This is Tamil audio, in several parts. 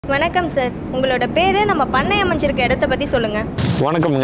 வணக்கம் சார் உங்களோட பேர் நம்ம பண்ணை அமைஞ்சிருக்க இடத்த பற்றி சொல்லுங்கள் வணக்கம்ங்க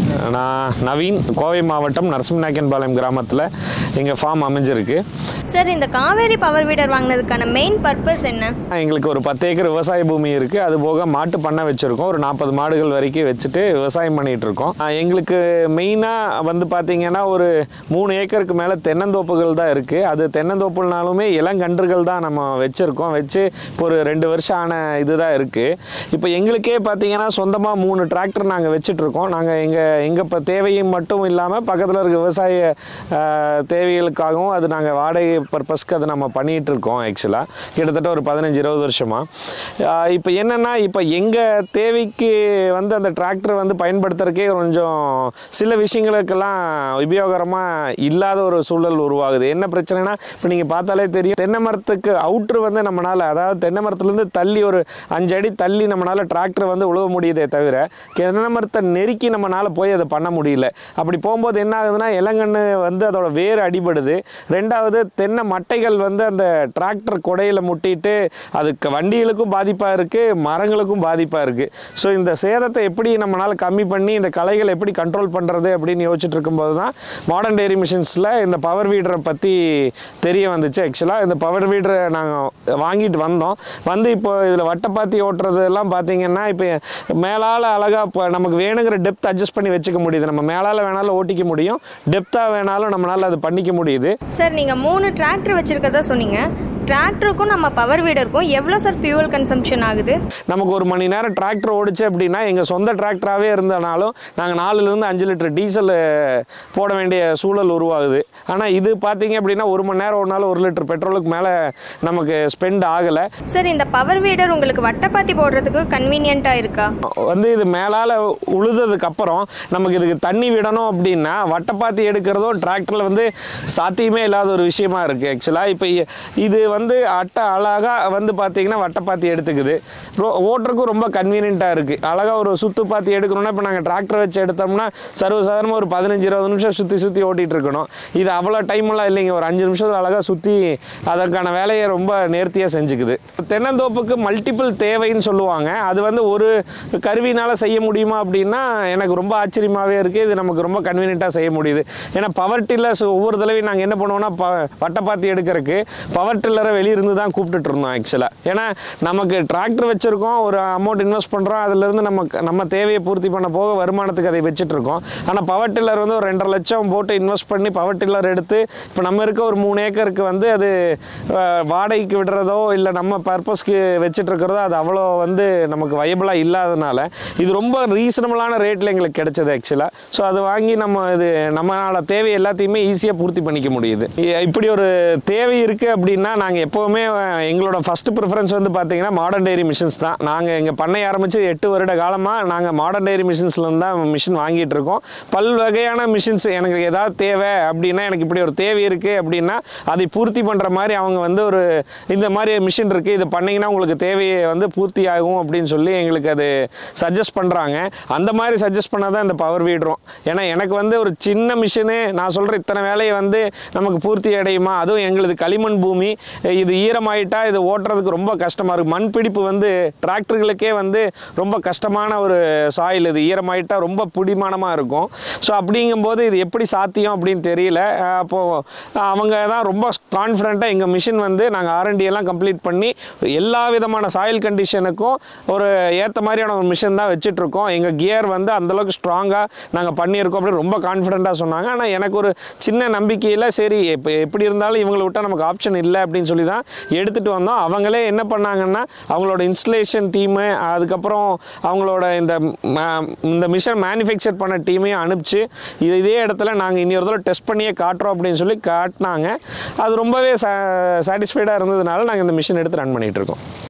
நான் நவீன் கோவை மாவட்டம் நரசிம்மநாயக்கன்பாளையம் கிராமத்தில் எங்கள் ஃபார்ம் அமைஞ்சிருக்கு சார் இந்த காவேரி பவர் வீடர் வாங்கினதுக்கான மெயின் பர்பஸ் என்ன எங்களுக்கு ஒரு பத்து ஏக்கர் விவசாய பூமி இருக்குது அது போக மாட்டு பண்ணை வச்சுருக்கோம் ஒரு நாற்பது மாடுகள் வரைக்கும் வச்சுட்டு விவசாயம் பண்ணிகிட்டு இருக்கோம் ஆஹ் எங்களுக்கு மெயினாக வந்து பார்த்திங்கன்னா ஒரு மூணு ஏக்கருக்கு மேலே தென்னந்தோப்புகள் தான் இருக்குது அது தென்னந்தோப்புனாலுமே இளங்கன்றுகள் தான் நம்ம வச்சுருக்கோம் வச்சு இப்போ ஒரு ரெண்டு வருஷம் ஆன இதுதான் இருக்குது இப்போ எங்களுக்கே பார்த்தீங்கன்னா சொந்தமாக மூணு டிராக்டர் நாங்கள் வச்சிட்ருக்கோம் நாங்கள் எங்கள் எங்கள் இப்போ தேவையும் மட்டும் இல்லாமல் பக்கத்தில் இருக்க விவசாய ஆஹ், தேவைகளுக்காகவும் அது நாங்கள் வாடகை பர்பஸ்க்கு அதை நம்ம பண்ணிகிட்டு இருக்கோம் ஆக்சுவலாக கிட்டத்தட்ட ஒரு பதினஞ்சு இருபது வருஷமாக இப்போ என்னென்னா இப்போ எங்கள் தேவைக்கு வந்து அந்த டிராக்டர் வந்து பயன்படுத்துறதுக்கே கொஞ்சம் சில விஷயங்களுக்கெல்லாம் உபயோகரமாக இல்லாத ஒரு சூழல் உருவாகுது என்ன பிரச்சனைனா இப்போ நீங்கள் பார்த்தாலே தெரியும் தென்னை மரத்துக்கு அவுட்ரு வந்து நம்மளால் அதாவது தென்னை மரத்துலேருந்து தள்ளி ஒரு அஞ்சு அடி தள்ளி நம்மளால் டிராக்டர் வந்து உழுவ முடியுதே தவிர தென்னை மரத்தை நெருக்கி நம்மளால் போய் அதை பண்ண முடியல அப்படி போகும்போது என்ன ஆகுதுன்னா இளங்கன்று வந்து அதோட வேர் அடிபடுது ரெண்டாவது தென்னை மட்டைகள் வந்து அந்த டிராக்டர் கொடையில் முட்டிட்டு அதுக்கு வண்டிகளுக்கும் பாதிப்பாக இருக்குது மரங்களுக்கும் பாதிப்பாக இருக்குது ஸோ இந்த சேதத்தை எப்படி நம்மளால் கம்மி பண்ணி இந்த கலைகளை எப்படி கண்ட்ரோல் பண்ணுறது அப்படின்னு யோசிச்சுட்டு இருக்கும்போது தான் மாடர்ன் டெய்ரி மிஷின்ஸில் இந்த பவர் வீடரை பற்றி தெரிய வந்துச்சு ஆக்சுவலாக இந்த பவர் வீடரை நாங்கள் வாங்கிட்டு வந்தோம் வந்து இப்போ இதில் வட்டப்பாத்தி ஓட்டுறது எல்லாம் பார்த்தீங்கன்னா இப்போ மேலால் அழகாக இப்போ நமக்கு வேணுங்கிற டெப்த் அட்ஜஸ்ட் பண்ணி வச்சுக்க முடியுது நம்ம மேலால் வேணாலும் ஓட்டிக்க முடியும் டெப்த்தாக வேணாலும் நம்மளால் அது பண்ணிக்க முடியுது சார் நீங்கள் மூணு டிராக்டர் வச்சுருக்கதா சொன்னீங்க டிராக்டருக்கும் நம்ம பவர் வீடருக்கும் எவ்வளோ சார் ஃபியூவல் கன்சம்ஷன் ஆகுது நமக்கு ஒரு மணி நேரம் டிராக்டர் ஓடிச்சு அப்படின்னா எங்கள் சொந்த டிராக்டராகவே இருந்தனாலும் நாங்கள் நாலுலேருந்து அஞ்சு லிட்டர் டீசல் போட வேண்டிய சூழல் உருவாகுது ஆனால் இது பார்த்தீங்க அப்படின்னா ஒரு மணி நேரம் ஓடினாலும் ஒரு லிட்டர் பெட்ரோலுக்கு மேலே நமக்கு ஸ்பெண்ட் ஆகலை சார் இந்த பவர் வீடர் உங்களுக்கு வட்டப்பாத்தி போடுறதுக்கு கன்வீனியண்ட்டாக இருக்கா வந்து இது மேலால் உழுததுக்கு அப்புறம் நமக்கு இதுக்கு தண்ணி விடணும் அப்படின்னா வட்டப்பாத்தி எடுக்கிறதும் டிராக்டரில் வந்து சாத்தியமே இல்லாத ஒரு விஷயமா இருக்குது ஆக்சுவலாக இப்போ இது வந்து அட்டை அழகாக வந்து பார்த்தீங்கன்னா வட்டப்பாத்தி எடுத்துக்குது ரோ- ஓட்டுறதுக்கும் ரொம்ப கன்வீனியண்ட்டாக இருக்குது அழகாக ஒரு சுத்து பாத்தி எடுக்கணும்னா இப்போ நாங்கள் டிராக்டர் வச்சு எடுத்தோம்னா சர்வசாதாரணமாக ஒரு பதினஞ்சு இருபது நிமிஷம் சுற்றி சுற்றி ஓட்டிகிட்டு இருக்கணும் இது அவ்வளோ டைமெல்லாம் இல்லைங்க ஒரு அஞ்சு நிமிஷத்தில் அழகாக சுற்றி அதற்கான வேலையை ரொம்ப நேர்த்தியாக செஞ்சுக்குது தென்னந்தோப்புக்கு மல்டிபிள் தேவைன்னு சொல்லுவாங்க அது வந்து ஒரு கருவினால் செய்ய முடியுமா அப்படின்னா எனக்கு ரொம்ப ஆச்சரியமாகவே இருக்குது இது நமக்கு ரொம்ப கன்வீனியண்ட்டாக செய்ய முடியுது ஏன்னா பவர் டில்லர்ஸ் ஒவ்வொரு தடவையும் நாங்கள் என்ன பண்ணுவோம்னா ப வட்டப்பாத்தி எடுக்கிறதுக்கு பவர் டில்லரை வெளியிருந்து தான் கூப்பிட்டுட்டு இருந்தோம் ஆக்சுவலாக ஏன்னா நமக்கு டிராக்டர் வச்சுருக்கோம் ஒரு அமௌண்ட் இன்வெஸ்ட் பண்ணுறோம் அதுலேருந்து நம்ம நம்ம தேவையை பூர்த்தி பண்ண போக வருமானத்துக்கு அதை வச்சுட்டு இருக்கோம் ஆனால் பவர் டில்லர் வந்து ஒரு ரெண்டரை லட்சம் போட்டு இன்வெஸ்ட் பண்ணி பவர் டில்லர் எடுத்து இப்போ நம்ம இருக்க ஒரு மூணு ஏக்கருக்கு வந்து அது அஹ், வாடகைக்கு விடுறதோ இல்லை நம்ம பர்பஸ்க்கு வச்சுட்டு இருக்கிறதோ அது அவ்வளோ வந்து நமக்கு வயபிளாக இல்லாதனால இது ரொம்ப ரீசனபிளான ரேட்டில் எங்களுக்கு கிடைச்சது ஆக்சுவலாக ஸோ அது வாங்கி நம்ம இது நம்மளோட தேவை எல்லாத்தையுமே ஈஸியாக பூர்த்தி பண்ணிக்க முடியுது இ- இப்படி ஒரு தேவை இருக்குது அப்படின்னா நாங்கள் எப்போவுமே அஹ், எங்களோட ஃபஸ்ட் ப்ரிஃபரன்ஸ் வந்து பார்த்தீங்கன்னா மாடர்ன் டெய்ரி மிஷின்ஸ் தான் நாங்கள் எங்கள் பண்ணை ஆரம்பித்து எட்டு வருட காலமாக நாங்கள் மாடர்ன் டெய்ரி மிஷின்ஸ்லேருந்து தான் மிஷின் வாங்கிட்டு இருக்கோம் பல் வகையான மிஷின்ஸ் எனக்கு ஏதாவது தேவை அப்படின்னா எனக்கு இப்படி ஒரு தேவை இருக்குது அப்படின்னா அதை பூர்த்தி பண்ணுற மாதிரி அவங்க வந்து ஒரு இந்த மாதிரி மிஷின் இருக்குது இது பண்ணிங்கன்னா உங்களுக்கு தேவையை வந்து பூர்த்தி ஆகும் அப்படின்னு சொல்லி எங்களுக்கு அது சஜஸ்ட் பண்ணுறாங்க அந்த மாதிரி சஜஸ்ட் பண்ணால் தான் இந்த பவர் வீடுறோம் ஏன்னா எனக்கு வந்து ஒரு சின்ன மிஷினு நான் சொல்கிற இத்தனை வேலையை வந்து நமக்கு பூர்த்தி அடையுமா அதுவும் எங்களுது களிமண் பூமி இது ஈரமாயிட்டா இது ஓட்டுறதுக்கு ரொம்ப கஷ்டமாக இருக்குது மண் பிடிப்பு வந்து டிராக்டர்களுக்கே வந்து ரொம்ப கஷ்டமான ஒரு சாயில் இது ஈரமாயிட்டா ரொம்ப பிடிமானமாக இருக்கும் ஸோ அப்படிங்கும்போது இது எப்படி சாத்தியம் அப்படின்னு தெரியல அஹ் அப்போது அவங்க தான் ரொம்ப கான்ஃபிடண்ட்டாக எங்கள் மிஷின் வந்து நாங்கள் ஆர்என்டி எல்லாம் கம்ப்ளீட் பண்ணி எல்லா விதமான சாயில் கண்டிஷனுக்கும் ஒரு ஏற்ற மாதிரியான ஒரு மிஷின் தான் வச்சிட்ருக்கோம் எங்கள் கியர் வந்து அந்தளவுக்கு ஸ்ட்ராங்காக நாங்கள் பண்ணியிருக்கோம் அப்படின்னு ரொம்ப கான்ஃபிடண்ட்டாக சொன்னாங்க ஆனால் எனக்கு ஒரு சின்ன நம்பிக்கையில் சரி இப்போ எப்படி இருந்தாலும் இவங்களை விட்டால் நமக்கு ஆப்ஷன் இல்லை அப்படின்னு சொல்லி தான் எடுத்துகிட்டு வந்தோம் அவங்களே என்ன பண்ணாங்கன்னா அவங்களோட இன்ஸ்டலேஷன் டீமு அதுக்கப்புறம் அவங்களோட இந்த ம- இந்த மிஷின் மேனுஃபேக்சர் பண்ண டீமையும் அனுப்பிச்சு இது இதே இடத்துல நாங்கள் இனி ஒரு தடவை டெஸ்ட் பண்ணியே காட்டுறோம் அப்படின்னு சொல்லி காட்டினாங்க அது ரொம்பவே சாட்டிஸ்ஃபைடாக இருந்ததுனால நாங்கள் இந்த மிஷின் எடுத்து ரன் பண்ணிகிட்டு இருக்கோம்